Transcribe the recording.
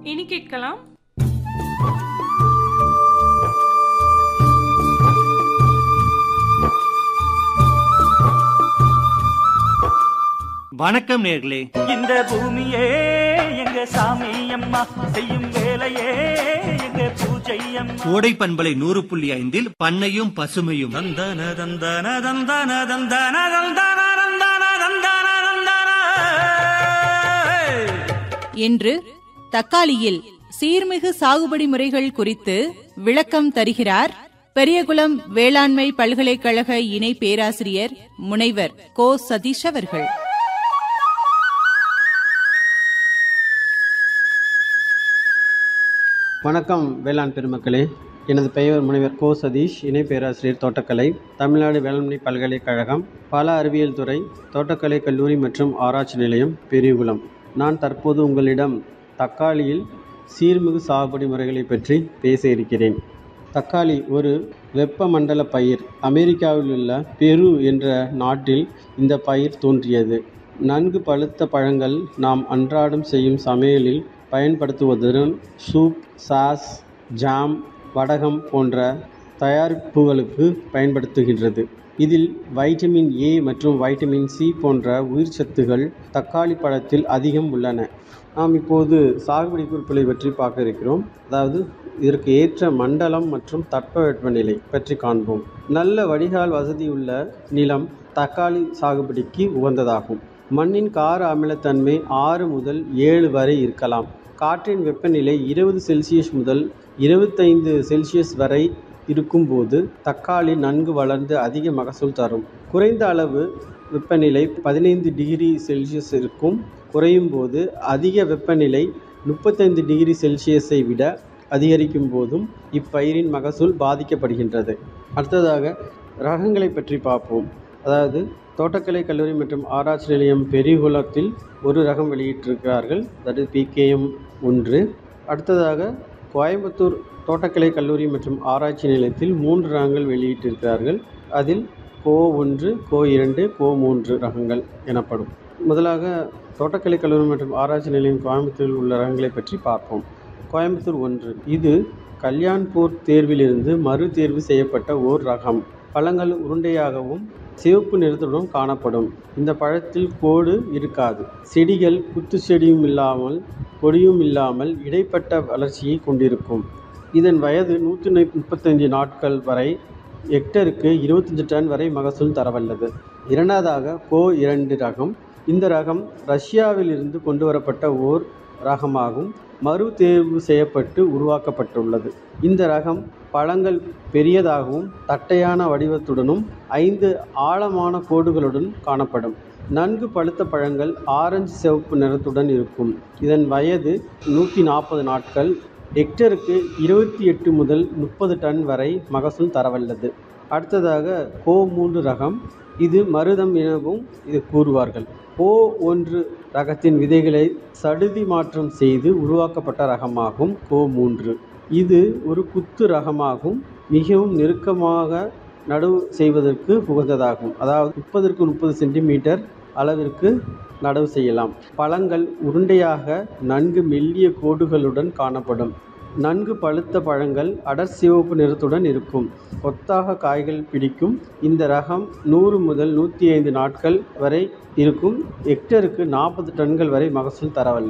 இனி கேட்கலாம் வணக்கம் நேர்களே இந்த பூமியே எங்க சாமி அம்மா செய்யும் வேலையே எங்க பூஜை அம்மா கோடை பண்பலை நூறு புள்ளி ஐந்தில் பண்ணையும் பசுமையும் தந்தன தந்தன தந்தன தந்தன தந்தன தந்தன தந்தன தந்தன என்று தக்காளியில் சீர்மிகு சாகுபடி முறைகள் குறித்து விளக்கம் தருகிறார் பெரியகுளம் வேளாண்மை பல்கலைக்கழக இணை பேராசிரியர் முனைவர் கோ சதீஷ் அவர்கள் வணக்கம் வேளாண் பெருமக்களே எனது பெயர் முனைவர் கோ சதீஷ் இணை பேராசிரியர் தோட்டக்கலை தமிழ்நாடு வேளாண்மை பல்கலைக்கழகம் பல அறிவியல் துறை தோட்டக்கலை கல்லூரி மற்றும் ஆராய்ச்சி நிலையம் பெரியகுளம் நான் தற்போது உங்களிடம் தக்காளியில் சீர்மிகு சாகுபடி முறைகளை பற்றி பேச இருக்கிறேன் தக்காளி ஒரு வெப்பமண்டல பயிர் அமெரிக்காவில் உள்ள பெரு என்ற நாட்டில் இந்த பயிர் தோன்றியது நன்கு பழுத்த பழங்கள் நாம் அன்றாடம் செய்யும் சமையலில் பயன்படுத்துவதுடன் சூப் சாஸ் ஜாம் வடகம் போன்ற தயாரிப்புகளுக்கு பயன்படுத்துகின்றது இதில் வைட்டமின் ஏ மற்றும் வைட்டமின் சி போன்ற உயிர்ச்சத்துகள் தக்காளி பழத்தில் அதிகம் உள்ளன நாம் இப்போது சாகுபடி குறிப்புகளை பற்றி பார்க்க இருக்கிறோம் அதாவது இதற்கு ஏற்ற மண்டலம் மற்றும் தட்பவெப்பநிலை பற்றி காண்போம் நல்ல வடிகால் வசதியுள்ள நிலம் தக்காளி சாகுபடிக்கு உகந்ததாகும் மண்ணின் கார அமிலத்தன்மை ஆறு முதல் ஏழு வரை இருக்கலாம் காற்றின் வெப்பநிலை இருபது செல்சியஸ் முதல் இருபத்தைந்து செல்சியஸ் வரை இருக்கும்போது தக்காளி நன்கு வளர்ந்து அதிக மகசூல் தரும் குறைந்த அளவு வெப்பநிலை பதினைந்து டிகிரி செல்சியஸ் இருக்கும் குறையும் போது அதிக வெப்பநிலை முப்பத்தைந்து டிகிரி செல்சியஸை விட அதிகரிக்கும் போதும் இப்பயிரின் மகசூல் பாதிக்கப்படுகின்றது அடுத்ததாக ரகங்களை பற்றி பார்ப்போம் அதாவது தோட்டக்கலை கல்லூரி மற்றும் ஆராய்ச்சி நிலையம் பெரியகுளத்தில் ஒரு ரகம் வெளியிட்டிருக்கிறார்கள் அது பிகேஎம் ஒன்று அடுத்ததாக கோயம்புத்தூர் தோட்டக்கலை கல்லூரி மற்றும் ஆராய்ச்சி நிலையத்தில் மூன்று ரகங்கள் வெளியிட்டிருக்கிறார்கள் அதில் கோ ஒன்று கோ இரண்டு கோ மூன்று ரகங்கள் எனப்படும் முதலாக தோட்டக்கலை கல்லூரி மற்றும் ஆராய்ச்சி நிலையம் கோயம்புத்தூரில் உள்ள ரகங்களை பற்றி பார்ப்போம் கோயம்புத்தூர் ஒன்று இது கல்யாண்பூர் தேர்விலிருந்து மறு தேர்வு செய்யப்பட்ட ஓர் ரகம் பழங்கள் உருண்டையாகவும் சிவப்பு நிறத்துடன் காணப்படும் இந்த பழத்தில் கோடு இருக்காது செடிகள் குத்து செடியும் இல்லாமல் கொடியும் இல்லாமல் இடைப்பட்ட வளர்ச்சியை கொண்டிருக்கும் இதன் வயது நூற்றி முப்பத்தஞ்சு நாட்கள் வரை ஹெக்டருக்கு இருபத்தஞ்சு டன் வரை மகசூல் தரவல்லது இரண்டாவதாக கோ இரண்டு ரகம் இந்த ரகம் ரஷ்யாவிலிருந்து கொண்டு வரப்பட்ட ஓர் ரகமாகும் மறு தேர்வு செய்யப்பட்டு உருவாக்கப்பட்டுள்ளது இந்த ரகம் பழங்கள் பெரியதாகவும் தட்டையான வடிவத்துடனும் ஐந்து ஆழமான கோடுகளுடன் காணப்படும் நன்கு பழுத்த பழங்கள் ஆரஞ்சு சிவப்பு நிறத்துடன் இருக்கும் இதன் வயது நூற்றி நாற்பது நாட்கள் ஹெக்டருக்கு இருபத்தி எட்டு முதல் முப்பது டன் வரை மகசூல் தரவல்லது அடுத்ததாக கோ மூன்று ரகம் இது மருதம் எனவும் இது கூறுவார்கள் கோ ஒன்று ரகத்தின் விதைகளை சடுதி மாற்றம் செய்து உருவாக்கப்பட்ட ரகமாகும் கோ மூன்று இது ஒரு குத்து ரகமாகும் மிகவும் நெருக்கமாக நடவு செய்வதற்கு உகந்ததாகும் அதாவது முப்பதற்கு முப்பது சென்டிமீட்டர் அளவிற்கு நடவு செய்யலாம் பழங்கள் உருண்டையாக நன்கு மெல்லிய கோடுகளுடன் காணப்படும் நன்கு பழுத்த பழங்கள் அடர் சிவப்பு நிறத்துடன் இருக்கும் கொத்தாக காய்கள் பிடிக்கும் இந்த ரகம் நூறு முதல் நூற்றி ஐந்து நாட்கள் வரை இருக்கும் ஹெக்டருக்கு நாற்பது டன்கள் வரை மகசூல் தரவல்ல